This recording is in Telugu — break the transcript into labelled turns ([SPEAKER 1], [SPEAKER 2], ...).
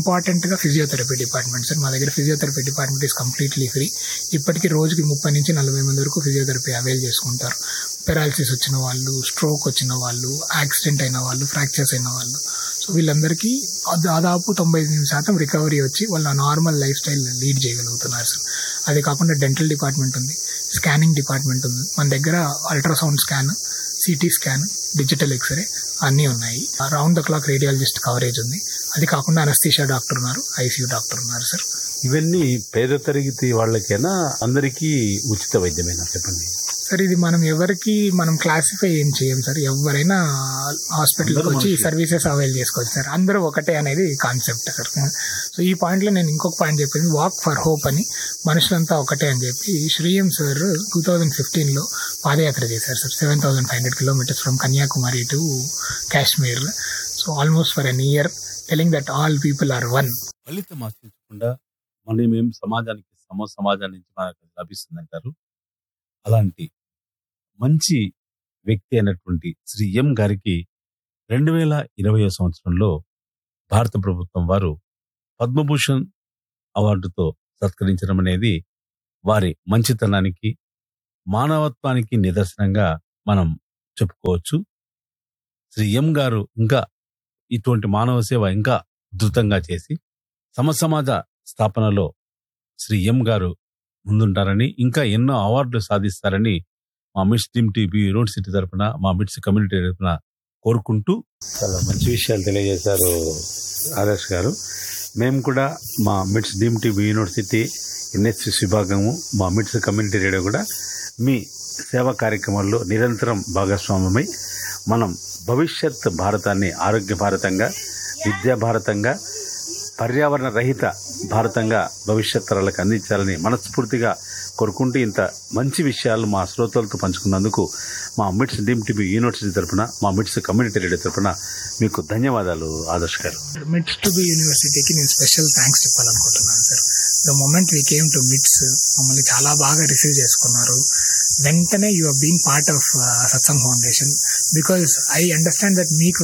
[SPEAKER 1] ఇంపార్టెంట్ గా ఫిజియోథెరపీ డిపార్ట్మెంట్ సార్ మా దగ్గర physiotherapy department is completely free ఇప్పటికీ రోజుకి ముప్పై నుంచి నలభై మంది వరకు ఫిజియోథెరపీ అవైల్ చేసుకుంటారు పెరాలసిస్ వచ్చిన వాళ్ళు స్ట్రోక్ వచ్చిన వాళ్ళు యాక్సిడెంట్ అయిన వాళ్ళు ఫ్రాక్చర్స్ అయిన వాళ్ళు సో వీళ్ళందరికీ దాదాపు తొంభై ఎనిమిది శాతం రికవరీ వచ్చి వాళ్ళ నార్మల్ లైఫ్ స్టైల్ లీడ్ చేయగలుగుతున్నారు సార్ అది కాకుండా డెంటల్ డిపార్ట్మెంట్ ఉంది స్కానింగ్ డిపార్ట్మెంట్ ఉంది మన దగ్గర ultrasound scan CT scan digital X-ray అన్నీ ఉన్నాయి round the clock radiologist coverage ఉంది అది కాకుండా అనస్థీషియా డాక్టర్ ఉన్నారు ఐసీయూ డాక్టర్ ఉన్నారు సార్
[SPEAKER 2] ఇవన్నీ పేద తరగతి వాళ్ళకైనా అందరికీ ఉచిత వైద్యమేనా చెప్పండి
[SPEAKER 1] సార్ ఇది మనం ఎవరికి మనం క్లాసిఫై ఏం చేయం సార్ ఎవరైనా హాస్పిటల్కి
[SPEAKER 2] అందరూ
[SPEAKER 1] వచ్చి
[SPEAKER 2] మనుషులే.
[SPEAKER 1] సర్వీసెస్ అవైల్ చేసుకోవచ్చు సార్ అందరూ ఒకటే అనేది కాన్సెప్ట్ సార్ సో ఈ పాయింట్లో నేను ఇంకొక పాయింట్ చెప్పింది వాక్ ఫర్ హోప్ అని మనుషులంతా ఒకటే అని చెప్పి శ్రీఎం సార్ టూ థౌజండ్ ఫిఫ్టీన్లో పాదయాత్ర చేశారు sir seven thousand five hundred kilometres from Kanyakumari to Kashmir so almost for an year telling that all people are one
[SPEAKER 2] ఫలితం ఆశించకుండా మనం ఏం సమాజానికి సమ సమాజాన్ని నుంచి మనకు లభిస్తుందంటారు అలాంటి మంచి వ్యక్తి అయినటువంటి శ్రీ ఎం గారికి రెండు వేల ఇరవై సంవత్సరంలో భారత ప్రభుత్వం వారు పద్మభూషణ్ అవార్డుతో సత్కరించడం అనేది వారి మంచితనానికి మానవత్వానికి నిదర్శనంగా మనం చెప్పుకోవచ్చు శ్రీ ఎం గారు ఇంకా ఇటువంటి మానవ సేవ ఇంకా ఉధృతంగా చేసి సమసమాజ స్థాపనలో శ్రీ ఎం గారు ముందుంటారని ఇంకా ఎన్నో అవార్డులు సాధిస్తారని మా మిడ్స్ టీమ్ టీవీ యూనివర్సిటీ తరపున మా మిడ్స్ కమ్యూనిటీ తరపున కోరుకుంటూ చాలా మంచి విషయాలు తెలియజేశారు ఆదర్శ్ గారు మేము కూడా మా మిడ్స్ డీమ్ టీవీ యూనివర్సిటీ ఎన్ఎస్సిస్ విభాగము మా మిడ్స్ కమ్యూనిటీ రేడియో కూడా మీ సేవా కార్యక్రమాల్లో నిరంతరం భాగస్వామ్యమై మనం భవిష్యత్ భారతాన్ని ఆరోగ్య భారతంగా విద్యా భారతంగా పర్యావరణ రహిత భారతంగా భవిష్యత్ తరాలకు అందించాలని మనస్ఫూర్తిగా కోరుకుంటూ ఇంత మంచి విషయాలు మా శ్రోతలతో పంచుకున్నందుకు మా మిడ్స్ డీమ్ టీవీ యూనివర్సిటీ తరపున మా మిడ్స్ కమ్యూనిటీ రేడియో తరపున మీకు ధన్యవాదాలు ఆదర్శ్ గారు
[SPEAKER 1] మిడ్స్ టు బి యూనివర్సిటీకి నేను స్పెషల్ థ్యాంక్స్ చెప్పాలనుకుంటున్నాను sir the moment we came to MITS మమ్మల్ని చాలా బాగా రిసీవ్ చేసుకున్నారు వెంటనే you been part of Satsang foundation because I understand that మీకు